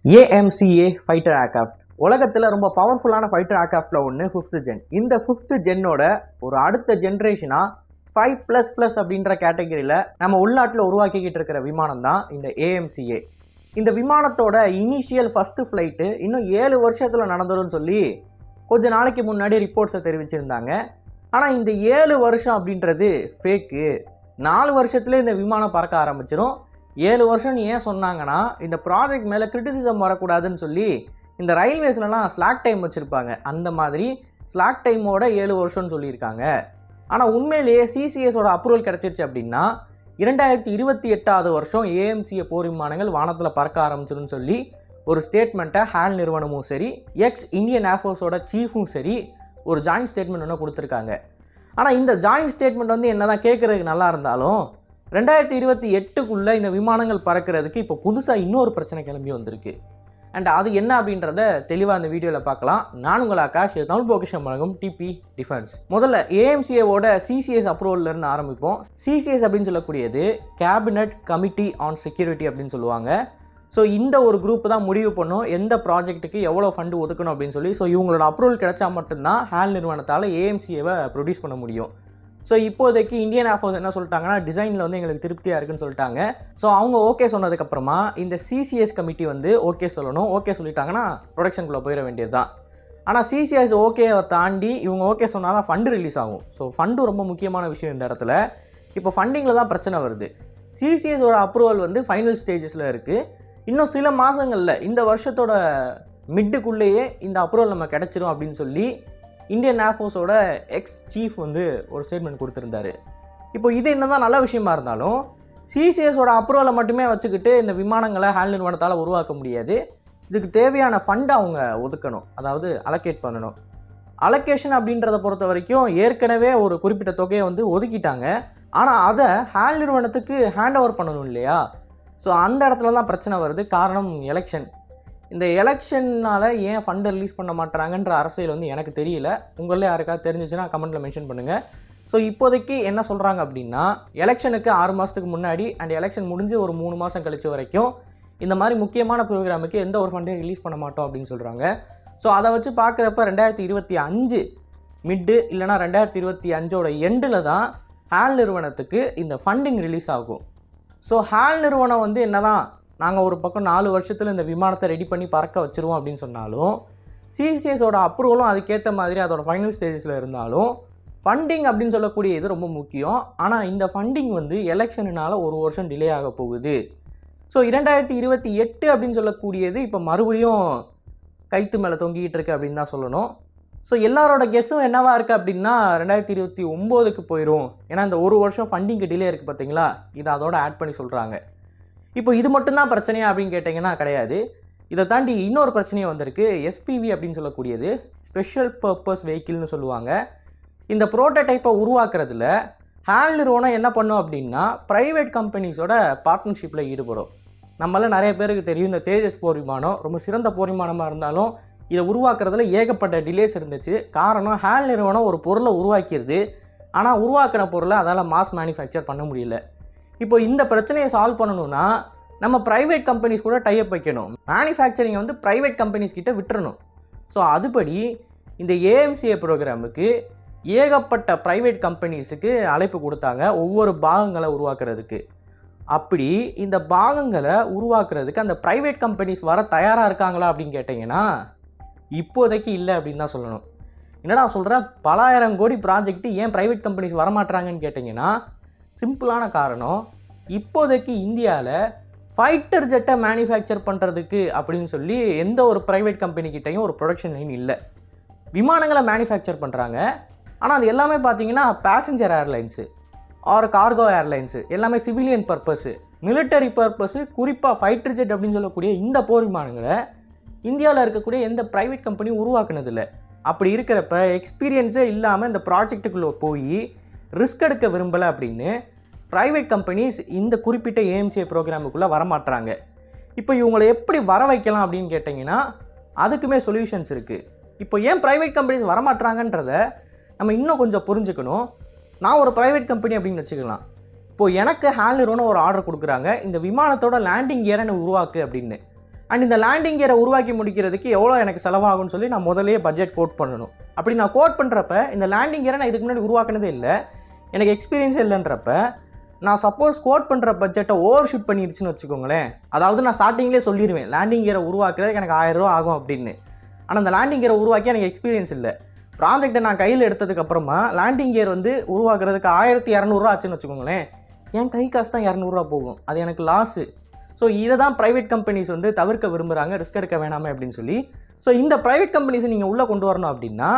AMCA fighter aircraft உலகத்தில் ரொம்ப பவர்ஃபுல்லான ஃபைட்டர் ஏர்கிராஃப்டில் ஒன்று ஃபிஃப்த் ஜென் இந்த ஃபிஃப்த் ஜென்னோட ஒரு அடுத்த ஜென்ரேஷனாக ஃபைவ் ப்ளஸ் ப்ளஸ் அப்படின்ற கேட்டகரியில் நம்ம உள்நாட்டில் உருவாக்கிக்கிட்டு இருக்கிற விமானம் தான் இந்த ஏஎம்சிஏ இந்த விமானத்தோட இனிஷியல் ஃபஸ்ட்டு ஃப்ளைட்டு இன்னும் ஏழு வருஷத்தில் நடந்துரும்னு சொல்லி கொஞ்ச நாளைக்கு முன்னாடி ரிப்போர்ட்ஸை தெரிவிச்சிருந்தாங்க ஆனால் இந்த ஏழு வருஷம் அப்படின்றது ஃபேக்கு நாலு வருஷத்துல இந்த விமானம் பறக்க ஆரம்பிச்சிடும் ஏழு வருஷம்னு ஏன் சொன்னாங்கன்னா இந்த ப்ராஜெக்ட் மேலே கிரிட்டிசிசம் வரக்கூடாதுன்னு சொல்லி இந்த ரயில்வேஸ்லலாம் ஸ்லாக் டைம் வச்சுருப்பாங்க அந்த மாதிரி ஸ்லாக் டைமோட ஏழு வருஷம்னு சொல்லியிருக்காங்க ஆனால் உண்மையிலேயே சிசிஎஸோட அப்ரூவல் கிடச்சிருச்சு அப்படின்னா இரண்டாயிரத்தி இருபத்தி எட்டாவது வருஷம் ஏஎம்சிஏ போர் விமானங்கள் வானத்தில் பறக்க ஆரம்பிச்சிருன்னு சொல்லி ஒரு ஸ்டேட்மெண்ட்டை ஹேல் நிறுவனமும் சரி எக்ஸ் இந்தியன் ஏர்ஃபோர்ஸோட சீஃபும் சரி ஒரு ஜாயின்ட் ஸ்டேட்மெண்ட் ஒன்று கொடுத்துருக்காங்க ஆனால் இந்த ஜாயின்ட் ஸ்டேட்மெண்ட் வந்து என்னதான் கேட்குறதுக்கு நல்லா இருந்தாலும் ரெண்டாயிரத்தி இருபத்தி எட்டுக்குள்ளே இந்த விமானங்கள் பறக்கிறதுக்கு இப்போ புதுசாக இன்னொரு பிரச்சனை கிளம்பி வந்திருக்கு அண்ட் அது என்ன அப்படின்றத தெளிவாக அந்த வீடியோவில் பார்க்கலாம் நான் உங்கள் ஆகாஷ் இது தமிழ் பொக்கிஷம் வழங்கும் டிபி டிஃபென்ஸ் முதல்ல ஏஎம்சிஏவோட சிசிஎஸ் அப்ரூவல்லேருந்து ஆரம்பிப்போம் சிசிஎஸ் அப்படின்னு சொல்லக்கூடியது கேபினட் கமிட்டி ஆன் செக்யூரிட்டி அப்படின்னு சொல்லுவாங்க ஸோ இந்த ஒரு குரூப் தான் முடிவு பண்ணும் எந்த ப்ராஜெக்ட்டுக்கு எவ்வளோ ஃபண்டு ஒதுக்கணும் அப்படின்னு சொல்லி ஸோ இவங்களோட அப்ரூவல் கிடைச்சா மட்டும்தான் ஹேல் நிறுவனத்தால் ஏஎம்சிஏவை ப்ரொடியூஸ் பண்ண முடியும் ஸோ இப்போதைக்கு இந்தியன் ஏர்ஃபோர்ஸ் என்ன சொல்லிட்டாங்கன்னா டிசைனில் வந்து எங்களுக்கு திருப்தியாக இருக்குன்னு சொல்லிட்டாங்க ஸோ அவங்க ஓகே சொன்னதுக்கப்புறமா இந்த சிசிஎஸ் கமிட்டி வந்து ஓகே சொல்லணும் ஓகே சொல்லிட்டாங்கன்னா ப்ரொடக்ஷனுக்குள்ளே போயிட வேண்டியது தான் ஆனால் சிசிஎஸ் ஓகேவை தாண்டி இவங்க ஓகே சொன்னால் தான் ஃபண்டு ரிலீஸ் ஆகும் ஸோ ஃபண்டு ரொம்ப முக்கியமான விஷயம் இந்த இடத்துல இப்போ ஃபண்டிங்கில் தான் பிரச்சனை வருது சிசிஎஸோட அப்ரூவல் வந்து ஃபைனல் ஸ்டேஜஸில் இருக்குது இன்னும் சில மாதங்களில் இந்த வருஷத்தோட மிட்டுக்குள்ளேயே இந்த அப்ரூவல் நம்ம கிடச்சிரும் அப்படின்னு சொல்லி இந்தியன் ஏர்ஃபோர்ஸோட எக்ஸ் சீஃப் வந்து ஒரு ஸ்டேட்மெண்ட் கொடுத்துருந்தாரு இப்போ இது என்னதான் நல்ல விஷயமா இருந்தாலும் சிசிஎஸோட அப்ரூவலை மட்டுமே வச்சுக்கிட்டு இந்த விமானங்களை ஹேல் நிறுவனத்தால் உருவாக்க முடியாது இதுக்கு தேவையான ஃபண்டை அவங்க ஒதுக்கணும் அதாவது அலோகேட் பண்ணணும் அலோகேஷன் அப்படின்றத பொறுத்த வரைக்கும் ஏற்கனவே ஒரு குறிப்பிட்ட தொகையை வந்து ஒதுக்கிட்டாங்க ஆனால் அதை ஹேல் நிறுவனத்துக்கு ஹேண்ட் ஓவர் பண்ணணும் இல்லையா ஸோ அந்த இடத்துல தான் பிரச்சனை வருது காரணம் எலெக்ஷன் இந்த எலெக்ஷனால் ஏன் ஃபண்டை ரிலீஸ் பண்ண மாட்டாங்கன்ற அரசியல் வந்து எனக்கு தெரியல உங்களில் யாருக்காவது தெரிஞ்சிச்சுன்னா கமெண்ட்டில் மென்ஷன் பண்ணுங்கள் ஸோ இப்போதைக்கு என்ன சொல்கிறாங்க அப்படின்னா எலெக்ஷனுக்கு ஆறு மாதத்துக்கு முன்னாடி அண்ட் எலெக்ஷன் முடிஞ்சு ஒரு மூணு மாதம் கழிச்ச வரைக்கும் இந்த மாதிரி முக்கியமான ப்ரோக்ராமுக்கு எந்த ஒரு ஃபண்டையும் ரிலீஸ் பண்ண மாட்டோம் அப்படின்னு சொல்கிறாங்க ஸோ அதை வச்சு பார்க்குறப்ப ரெண்டாயிரத்தி இருபத்தி அஞ்சு மிட்டு இல்லைனா ரெண்டாயிரத்தி இருபத்தி அஞ்சோட எண்டில் தான் ஹேல் நிறுவனத்துக்கு இந்த ஃபண்டிங் ரிலீஸ் ஆகும் ஸோ ஹேல் நிறுவனம் வந்து என்னதான் நாங்கள் ஒரு பக்கம் நாலு வருஷத்தில் இந்த விமானத்தை ரெடி பண்ணி பறக்க வச்சுருவோம் அப்படின்னு சொன்னாலும் சிசிஎஸோட அப்ரூவலும் அதுக்கேற்ற மாதிரி அதோட ஃபைனல் ஸ்டேஜஸில் இருந்தாலும் ஃபண்டிங் அப்படின்னு சொல்லக்கூடிய இது ரொம்ப முக்கியம் ஆனால் இந்த ஃபண்டிங் வந்து எலெக்ஷனுனால ஒரு வருஷம் டிலே ஆக போகுது ஸோ இரண்டாயிரத்தி இருபத்தி எட்டு அப்படின்னு சொல்லக்கூடியது இப்போ மறுபடியும் கைத்து மேலே தொங்கிக்கிட்டு இருக்கு அப்படின்னு தான் சொல்லணும் ஸோ எல்லாரோட கெஸ்ஸும் என்னவா இருக்குது அப்படின்னா ரெண்டாயிரத்தி இருபத்தி ஒம்போதுக்கு போயிடும் ஏன்னா இந்த ஒரு வருஷம் ஃபண்டிங்க்கு டிலே இருக்குது பார்த்தீங்களா இதை அதோட ஆட் பண்ணி சொல்கிறாங்க இப்போ இது மட்டும்தான் பிரச்சனையா அப்படின்னு கேட்டிங்கன்னா கிடையாது இதை தாண்டி இன்னொரு பிரச்சனையும் வந்திருக்கு எஸ்பிவி அப்படின்னு சொல்லக்கூடியது ஸ்பெஷல் பர்பஸ் வெஹிக்கிள்னு சொல்லுவாங்க இந்த ப்ரோட்டோடைப்பை உருவாக்குறதுல ஹேல் நிறுவனம் என்ன பண்ணும் அப்படின்னா ப்ரைவேட் கம்பெனிஸோட பார்ட்னர்ஷிப்பில் ஈடுபடும் நம்மள நிறைய பேருக்கு தெரியும் இந்த தேஜஸ் போர் விமானம் ரொம்ப சிறந்த போர் விமானமாக இருந்தாலும் இதை உருவாக்குறதுல ஏகப்பட்ட டிலேஸ் இருந்துச்சு காரணம் ஹேல் நிறுவனம் ஒரு பொருளை உருவாக்கிடுது ஆனால் உருவாக்கின பொருளை அதால் மாஸ் மேனுஃபேக்சர் பண்ண முடியல இப்போ இந்த பிரச்சனையை சால்வ் பண்ணணும்னா நம்ம ப்ரைவேட் கம்பெனிஸ் கூட டைப் வைக்கணும் மேனுஃபேக்சரிங்கை வந்து ப்ரைவேட் கம்பெனிஸ் கிட்ட விட்டுறணும் ஸோ அதுபடி இந்த ஏஎம்சிஏ ப்ரோக்ராமுக்கு ஏகப்பட்ட ப்ரைவேட் கம்பெனிஸுக்கு அழைப்பு கொடுத்தாங்க ஒவ்வொரு பாகங்களை உருவாக்குறதுக்கு அப்படி இந்த பாகங்களை உருவாக்குறதுக்கு அந்த ப்ரைவேட் கம்பெனிஸ் வர தயாராக இருக்காங்களா அப்படின்னு கேட்டிங்கன்னா இப்போதைக்கு இல்லை அப்படின்னு தான் சொல்லணும் என்னடா சொல்கிறேன் பலாயிரம் கோடி ப்ராஜெக்ட் ஏன் ப்ரைவேட் கம்பெனிஸ் வரமாட்டாங்கன்னு கேட்டிங்கன்னா சிம்பிளான காரணம் இப்போதைக்கு இந்தியாவில் ஃபைட்டர் ஜெட்டை மேனுஃபேக்சர் பண்ணுறதுக்கு அப்படின்னு சொல்லி எந்த ஒரு ப்ரைவேட் கம்பெனிக்கிட்டையும் ஒரு ப்ரொடக்ஷன் லைன் இல்லை விமானங்களை மேனுஃபேக்சர் பண்ணுறாங்க ஆனால் அது எல்லாமே பார்த்தீங்கன்னா passenger airlines or cargo airlines எல்லாமே சிவிலியன் பர்பஸு மிலிட்டரி பர்பஸு குறிப்பாக ஃபைட்டர் ஜெட் அப்படின்னு சொல்லக்கூடிய இந்த போர் விமானங்களை இந்தியாவில் இருக்கக்கூடிய எந்த ப்ரைவேட் கம்பெனியும் உருவாக்குனதில்லை அப்படி இருக்கிறப்ப எக்ஸ்பீரியன்ஸே இல்லாமல் இந்த ப்ராஜெக்ட்டுக்குள்ளே போய் ரிஸ்க் எடுக்க விரும்பலை அப்படின்னு ப்ரைவேட் கம்பெனிஸ் இந்த குறிப்பிட்ட ஏஎம்சிஏ ப்ரோக்ராமுக்குள்ளே வரமாட்டாங்க இப்போ இவங்களை எப்படி வர வைக்கலாம் அப்படின்னு கேட்டிங்கன்னா அதுக்குமே சொல்யூஷன்ஸ் இருக்குது இப்போ ஏன் ப்ரைவேட் கம்பெனிஸ் வரமாட்டாங்கன்றத நம்ம இன்னும் கொஞ்சம் புரிஞ்சுக்கணும் நான் ஒரு ப்ரைவேட் கம்பெனி அப்படின்னு வச்சுக்கலாம் இப்போது எனக்கு ஹேல் நிறுவனம் ஒரு ஆர்டர் கொடுக்குறாங்க இந்த விமானத்தோட லேண்டிங் கியரை உருவாக்கு அப்படின்னு அண்ட் இந்த லேண்டிங் கியரை உருவாக்கி முடிக்கிறதுக்கு எவ்வளோ எனக்கு செலவாகும்னு சொல்லி நான் முதல்லயே பட்ஜெட் கோட் பண்ணணும் அப்படி நான் கோட் பண்ணுறப்ப இந்த லேண்டிங் கியரை நான் இதுக்கு முன்னாடி உருவாக்குனதே இல்லை எனக்கு எக்ஸ்பீரியன்ஸே இல்லைன்றப்ப நான் சப்போஸ் கோட் பண்ணுற பட்ஜெட்டை ஓவர் ஷூட் பண்ணிருச்சுன்னு வச்சுக்கோங்களேன் அதாவது நான் ஸ்டார்டிங்லேயே சொல்லிடுவேன் லேண்டிங் கியரை உருவாக்குறதுக்கு எனக்கு ஆயிரம் ரூபா ஆகும் அப்படின்னு ஆனால் அந்த லேண்டிங் கியரை உருவாக்கி எனக்கு எக்ஸ்பீரியன்ஸ் இல்லை ப்ராஜெக்ட்டை நான் கையில் எடுத்ததுக்கு அப்புறமா லேண்டிங் கியர் வந்து உருவாக்குறதுக்கு ஆயிரத்தி இரநூறுவா ஆச்சுன்னு வச்சுக்கோங்களேன் என் கை காசு தான் இரநூறுவா போகும் அது எனக்கு லாஸு ஸோ இதை தான் ப்ரைவேட் கம்பெனிஸ் வந்து தவிர்க்க விரும்புகிறாங்க ரிஸ்க் எடுக்க வேணாமே அப்படின்னு சொல்லி ஸோ இந்த ப்ரைவேட் கம்பெனிஸை நீங்கள் உள்ளே கொண்டு வரணும் அப்படின்னா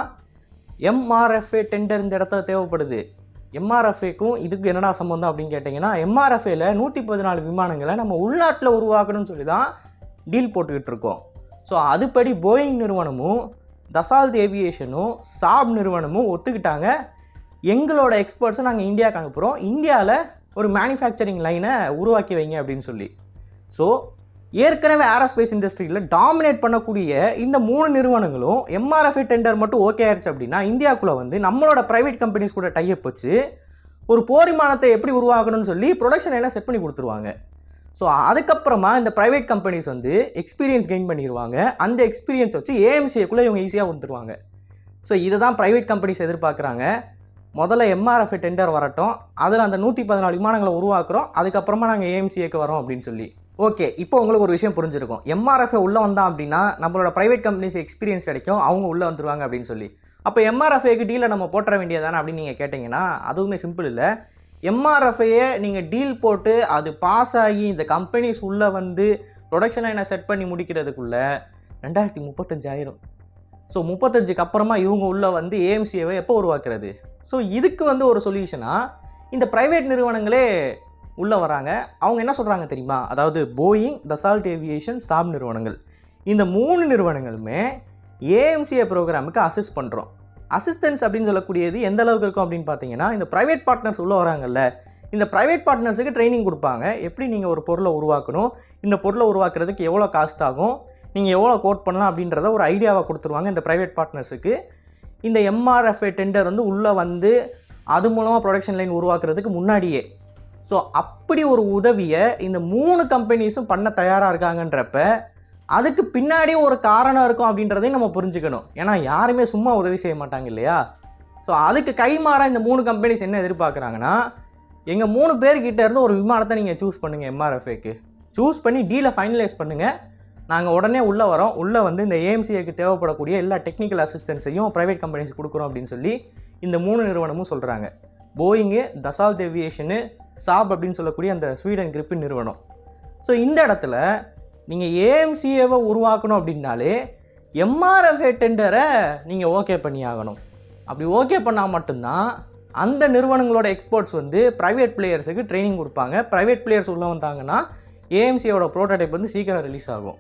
எம்ஆர்எஃப்ஏ டெண்டர் இந்த இடத்துல தேவைப்படுது எம்ஆர்எஃப்ஏக்கும் இதுக்கு என்னடா சம்மந்தம் அப்படின்னு கேட்டிங்கன்னா எம்ஆர்எஃப்ஏல நூற்றி பதினாலு விமானங்களை நம்ம உள்நாட்டில் உருவாக்கணும்னு சொல்லி தான் டீல் போட்டுக்கிட்டு இருக்கோம் ஸோ அதுபடி போயிங் நிறுவனமும் தசால்த் ஏவியேஷனும் சாப் நிறுவனமும் ஒத்துக்கிட்டாங்க எங்களோட எக்ஸ்பர்ட்ஸை நாங்கள் இந்தியாவுக்கு அனுப்புகிறோம் இந்தியாவில் ஒரு மேனுஃபேக்சரிங் லைனை உருவாக்கி வைங்க அப்படின்னு சொல்லி ஸோ ஏற்கனவே ஏரோஸ்பேஸ் இண்டஸ்ட்ரியில் டாமினேட் பண்ணக்கூடிய இந்த மூணு நிறுவனங்களும் எம்ஆர்எஃப்ஐ டெண்டர் மட்டும் ஓகே ஆயிடுச்சு அப்படின்னா இந்தியாவுக்குள்ளே வந்து நம்மளோட ப்ரைவேட் கம்பெனிஸ் கூட டைப் வச்சு ஒரு போர் விமானத்தை எப்படி உருவாக்கணும்னு சொல்லி ப்ரொடக்ஷன் எல்லாம் செட் பண்ணி கொடுத்துருவாங்க ஸோ அதுக்கப்புறமா இந்த ப்ரைவேட் கம்பெனிஸ் வந்து எக்ஸ்பீரியன்ஸ் கெயின் பண்ணிடுவாங்க அந்த எக்ஸ்பீரியன்ஸ் வச்சு ஏஎம்சிஏக்குள்ளே இவங்க ஈஸியாக கொடுத்துருவாங்க ஸோ இதை தான் ப்ரைவேட் கம்பெனிஸ் எதிர்பார்க்குறாங்க முதல்ல எம்ஆர்எஃப் டெண்டர் வரட்டும் அதில் அந்த நூற்றி பதினாலு விமானங்களை உருவாக்குறோம் அதுக்கப்புறமா நாங்கள் ஏஎம்சிஏக்கு வரோம் அப்படின்னு சொல்லி ஓகே இப்போ உங்களுக்கு ஒரு விஷயம் புரிஞ்சிருக்கும் எம்ஆர்எஃப் உள்ளே வந்தான் அப்படின்னா நம்மளோட ப்ரைவேட் கம்பெனிஸ் எக்ஸ்பீரியன்ஸ் கிடைக்கும் அவங்க உள்ளே வந்துருவாங்க அப்படின்னு சொல்லி அப்போ எம்ஆர்எஃப்ஏக்கு டீலை நம்ம போட்டுற வேண்டியதானே அப்படின்னு நீங்கள் கேட்டிங்கன்னா அதுவுமே சிம்பிள் இல்லை எம்ஆர்எஃப்ஐயே நீங்கள் டீல் போட்டு அது பாஸ் ஆகி இந்த கம்பெனிஸ் உள்ளே வந்து ப்ரொடக்ஷன் லைனை செட் பண்ணி முடிக்கிறதுக்குள்ளே ரெண்டாயிரத்தி முப்பத்தஞ்சாயிரம் ஸோ முப்பத்தஞ்சுக்கு அப்புறமா இவங்க உள்ளே வந்து ஏஎம்சிஏவை எப்போ உருவாக்குறது ஸோ இதுக்கு வந்து ஒரு சொல்யூஷனாக இந்த ப்ரைவேட் நிறுவனங்களே உள்ளே வராங்க அவங்க என்ன சொல்கிறாங்க தெரியுமா அதாவது போயிங் தசால்ட் ஏவியேஷன் சாப் நிறுவனங்கள் இந்த மூணு நிறுவனங்களுமே ஏஎம்சிஏ ப்ரோக்ராமுக்கு அசிஸ்ட் பண்ணுறோம் அசிஸ்டன்ஸ் அப்படின்னு சொல்லக்கூடியது எந்த அளவுக்கு இருக்கும் அப்படின்னு பார்த்தீங்கன்னா இந்த ப்ரைவேட் பார்ட்னர்ஸ் உள்ளே வராங்கல்ல இந்த ப்ரைவேட் பார்ட்னர்ஸுக்கு ட்ரைனிங் கொடுப்பாங்க எப்படி நீங்கள் ஒரு பொருளை உருவாக்கணும் இந்த பொருளை உருவாக்குறதுக்கு எவ்வளோ காஸ்ட் ஆகும் நீங்கள் எவ்வளோ கோட் பண்ணலாம் அப்படின்றத ஒரு ஐடியாவை கொடுத்துருவாங்க இந்த ப்ரைவேட் பார்ட்னர்ஸுக்கு இந்த எம்ஆர்எஃப்ஏ டெண்டர் வந்து உள்ளே வந்து அது மூலமாக ப்ரொடக்ஷன் லைன் உருவாக்குறதுக்கு முன்னாடியே ஸோ அப்படி ஒரு உதவியை இந்த மூணு கம்பெனிஸும் பண்ண தயாராக இருக்காங்கன்றப்ப அதுக்கு பின்னாடி ஒரு காரணம் இருக்கும் அப்படின்றதையும் நம்ம புரிஞ்சுக்கணும் ஏன்னா யாருமே சும்மா உதவி செய்ய மாட்டாங்க இல்லையா ஸோ அதுக்கு கைமாறா இந்த மூணு கம்பெனிஸ் என்ன எதிர்பார்க்குறாங்கன்னா எங்கள் மூணு பேர்கிட்ட இருந்து ஒரு விமானத்தை நீங்கள் சூஸ் பண்ணுங்கள் எம்ஆர்எஃப்ஏக்கு சூஸ் பண்ணி டீலை ஃபைனலைஸ் பண்ணுங்கள் நாங்கள் உடனே உள்ளே வரோம் உள்ளே வந்து இந்த ஏஎம்சிஏக்கு தேவைப்படக்கூடிய எல்லா டெக்னிக்கல் அசிஸ்டன்ஸையும் ப்ரைவேட் கம்பெனிஸ் கொடுக்குறோம் அப்படின்னு சொல்லி இந்த மூணு நிறுவனமும் சொல்கிறாங்க போயிங்கு தசால்த் ஏவியேஷனு சாப் அப்படின்னு சொல்லக்கூடிய அந்த ஸ்வீடன் கிரிப்பின் நிறுவனம் ஸோ இந்த இடத்துல நீங்கள் ஏஎம்சிஏவை உருவாக்கணும் அப்படின்னாலே எம்ஆர்எஃப்ஏ டெண்டரை நீங்கள் ஓகே பண்ணி ஆகணும் அப்படி ஓகே பண்ணால் மட்டும்தான் அந்த நிறுவனங்களோட எக்ஸ்போர்ட்ஸ் வந்து ப்ரைவேட் பிளேயர்ஸுக்கு ட்ரைனிங் கொடுப்பாங்க ப்ரைவேட் பிளேயர்ஸ் உள்ளே வந்தாங்கன்னா ஏஎம்சியோட ப்ரோட்டோடைப் வந்து சீக்கிரம் ரிலீஸ் ஆகும்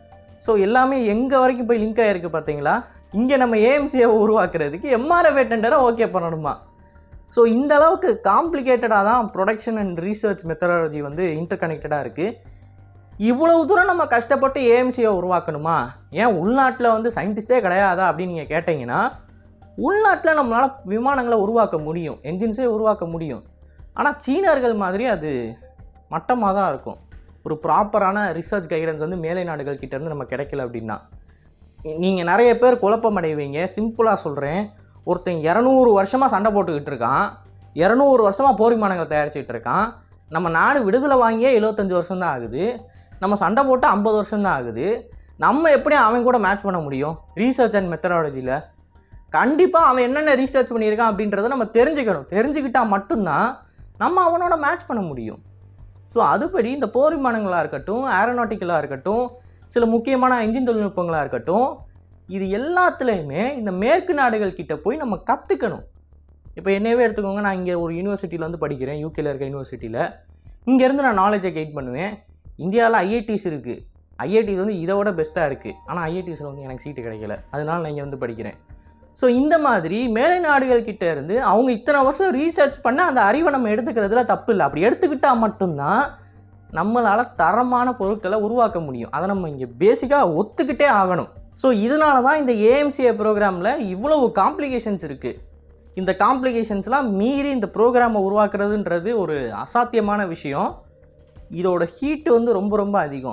ஸோ எல்லாமே எங்கே வரைக்கும் போய் லிங்க் ஆகிருக்கு பார்த்தீங்களா இங்கே நம்ம ஏஎம்சியை உருவாக்குறதுக்கு எம்ஆர்எஃப்ஏ டெண்டரை ஓகே பண்ணணுமா ஸோ இந்த அளவுக்கு காம்ப்ளிகேட்டடாக தான் ப்ரொடக்ஷன் அண்ட் ரீசர்ச் மெத்தடாலஜி வந்து இன்டர் கனெக்டடாக இருக்குது இவ்வளவு தூரம் நம்ம கஷ்டப்பட்டு ஏஎம்சியை உருவாக்கணுமா ஏன் உள்நாட்டில் வந்து சயின்டிஸ்டே கிடையாதா அப்படின்னு நீங்கள் கேட்டிங்கன்னா உள்நாட்டில் நம்மளால் விமானங்களை உருவாக்க முடியும் என்ஜின்ஸே உருவாக்க முடியும் ஆனால் சீனர்கள் மாதிரி அது மட்டமாக தான் இருக்கும் ஒரு ப்ராப்பரான ரிசர்ச் கைடன்ஸ் வந்து மேலை நாடுகள் கிட்ட இருந்து நம்ம கிடைக்கல அப்படின்னா நீங்கள் நிறைய பேர் குழப்பம் அடைவீங்க சிம்பிளாக சொல்கிறேன் ஒருத்தன் இரநூறு வருஷமாக சண்டை போட்டுக்கிட்டு இருக்கான் இரநூறு வருஷமாக போர் விமானங்கள் தயாரிச்சுக்கிட்டு இருக்கான் நம்ம நாடு விடுதலை வாங்கியே எழுபத்தஞ்சு வருஷம் தான் ஆகுது நம்ம சண்டை போட்டு ஐம்பது வருஷம் தான் ஆகுது நம்ம எப்படி அவன் கூட மேட்ச் பண்ண முடியும் ரீசர்ச் அண்ட் மெத்தடாலஜியில் கண்டிப்பாக அவன் என்னென்ன ரீசர்ச் பண்ணியிருக்கான் அப்படின்றத நம்ம தெரிஞ்சுக்கணும் தெரிஞ்சுக்கிட்டால் மட்டும்தான் நம்ம அவனோட மேட்ச் பண்ண முடியும் ஸோ அதுபடி இந்த போர் விமானங்களாக இருக்கட்டும் ஏரோநாட்டிக்கலாக இருக்கட்டும் சில முக்கியமான இன்ஜின் தொழில்நுட்பங்களாக இருக்கட்டும் இது எல்லாத்துலேயுமே இந்த மேற்கு நாடுகள் கிட்ட போய் நம்ம கற்றுக்கணும் இப்போ என்னவே எடுத்துக்கோங்க நான் இங்கே ஒரு யூனிவர்சிட்டியில் வந்து படிக்கிறேன் யூகேல இருக்க யூனிவர்சிட்டியில் இங்கேருந்து நான் நாலேஜை கெயின் பண்ணுவேன் இந்தியாவில் ஐஐடிஸ் இருக்குது ஐஐடிஸ் வந்து இதை விட பெஸ்ட்டாக இருக்குது ஆனால் ஐஐடிஸில் வந்து எனக்கு சீட்டு கிடைக்கல அதனால நான் இங்கே வந்து படிக்கிறேன் ஸோ இந்த மாதிரி மேலை நாடுகள் கிட்ட இருந்து அவங்க இத்தனை வருஷம் ரீசர்ச் பண்ண அந்த அறிவை நம்ம எடுத்துக்கிறதுல தப்பு இல்லை அப்படி எடுத்துக்கிட்டால் மட்டும்தான் நம்மளால் தரமான பொருட்களை உருவாக்க முடியும் அதை நம்ம இங்கே பேசிக்காக ஒத்துக்கிட்டே ஆகணும் ஸோ இதனால தான் இந்த ஏஎம்சிஏ ப்ரோக்ராமில் இவ்வளவு காம்ப்ளிகேஷன்ஸ் இருக்குது இந்த காம்ப்ளிகேஷன்ஸ்லாம் மீறி இந்த ப்ரோக்ராமை உருவாக்குறதுன்றது ஒரு அசாத்தியமான விஷயம் இதோட ஹீட்டு வந்து ரொம்ப ரொம்ப அதிகம்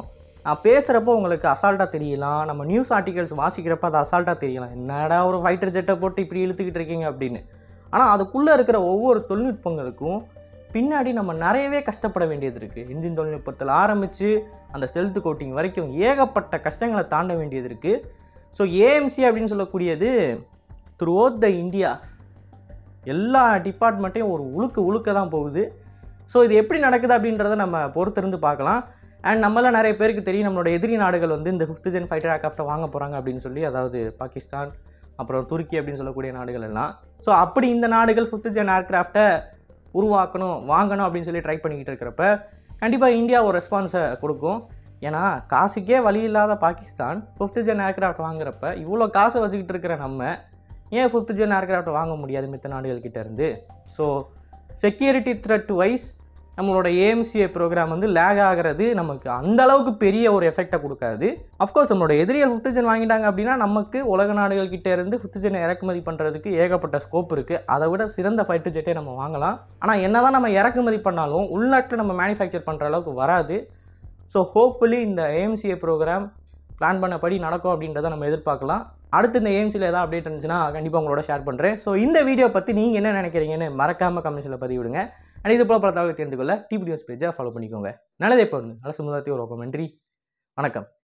நான் பேசுகிறப்போ உங்களுக்கு அசால்ட்டாக தெரியலாம் நம்ம நியூஸ் ஆர்டிகல்ஸ் வாசிக்கிறப்ப அது அசால்ட்டாக தெரியலாம் என்னடா ஒரு ஃபைட்டர் ஜெட்டை போட்டு இப்படி இழுத்துக்கிட்டு இருக்கீங்க அப்படின்னு ஆனால் அதுக்குள்ளே இருக்கிற ஒவ்வொரு தொழில்நுட்பங்களுக்கும் பின்னாடி நம்ம நிறையவே கஷ்டப்பட வேண்டியது இருக்குது இன்ஜின் தொழில்நுட்பத்தில் ஆரம்பித்து அந்த ஸ்டெல்த் கோட்டிங் வரைக்கும் ஏகப்பட்ட கஷ்டங்களை தாண்ட வேண்டியது இருக்குது ஸோ ஏஎம்சி அப்படின்னு சொல்லக்கூடியது த்ரூ த இந்தியா எல்லா டிபார்ட்மெண்ட்டையும் ஒரு உழுக்கு உழுக்க தான் போகுது ஸோ இது எப்படி நடக்குது அப்படின்றத நம்ம பொறுத்திருந்து பார்க்கலாம் அண்ட் நம்மள நிறைய பேருக்கு தெரியும் நம்மளோட எதிரி நாடுகள் வந்து இந்த ஃபிஃப்த் ஜென் ஃபைட்டர் ஏர்க்ராஃப்ட்டை வாங்க போகிறாங்க அப்படின்னு சொல்லி அதாவது பாகிஸ்தான் அப்புறம் துருக்கி அப்படின்னு சொல்லக்கூடிய நாடுகள் எல்லாம் ஸோ அப்படி இந்த நாடுகள் ஃபிஃப்த் ஜென் ஏர்க்ராஃப்ட்டை உருவாக்கணும் வாங்கணும் அப்படின்னு சொல்லி ட்ரை பண்ணிக்கிட்டு இருக்கிறப்ப கண்டிப்பாக இந்தியா ஒரு ரெஸ்பான்ஸை கொடுக்கும் ஏன்னா காசுக்கே வழி இல்லாத பாகிஸ்தான் ஃபிஃப்த் ஜென் ஏர்க்ராஃப்ட் வாங்குறப்ப இவ்வளோ காசை வச்சுக்கிட்டு இருக்கிற நம்ம ஏன் ஃபிஃப்த் ஜென் ஏர்க்ராஃப்ட் வாங்க முடியாது மித்த நாடுகள் கிட்ட இருந்து ஸோ செக்யூரிட்டி த்ரெட் வைஸ் நம்மளோட ஏஎம்சிஏ ப்ரோக்ராம் வந்து லேக் ஆகிறது நமக்கு அந்த அளவுக்கு பெரிய ஒரு எஃபெக்டை கொடுக்காது அஃப்கோர்ஸ் நம்மளோட எதிரிகள் ஃபிஃப்த் ஜென் வாங்கிட்டாங்க அப்படின்னா நமக்கு உலக நாடுகள் கிட்ட இருந்து ஃபிஃப்த் ஜென் இறக்குமதி பண்ணுறதுக்கு ஏகப்பட்ட ஸ்கோப் இருக்குது அதை விட சிறந்த ஃபைட்டர் ஜெட்டே நம்ம வாங்கலாம் ஆனால் என்ன தான் நம்ம இறக்குமதி பண்ணாலும் உள்நாட்டில் நம்ம மேனுஃபேக்சர் பண்ணுற அளவுக்கு வராது ஸோ ஹோப்ஃபுல்லி இந்த ஏஎம்சிஏ ப்ரோக்ராம் பிளான் பண்ணபடி நடக்கும் அப்படின்றத நம்ம எதிர்பார்க்கலாம் அடுத்து இந்த ஏஎம்சியில் ஏதாவது அப்டேட் இருந்துச்சுன்னா கண்டிப்பாக உங்களோட ஷேர் பண்ணுறேன் ஸோ இந்த வீடியோ பற்றி நீங்கள் என்ன நினைக்கிறீங்கன்னு மறக்காமல் கமெண்ட்ஸில் பதிவிடுங்க அண்ட் இது போல பல தகவல் தெரிந்து கொள்ள டிபி நியூஸ் பேஜை ஃபாலோ பண்ணிக்கோங்க நல்லதே இப்போ நல்ல சமுதாயத்தை ஒரு நன்றி வணக்கம்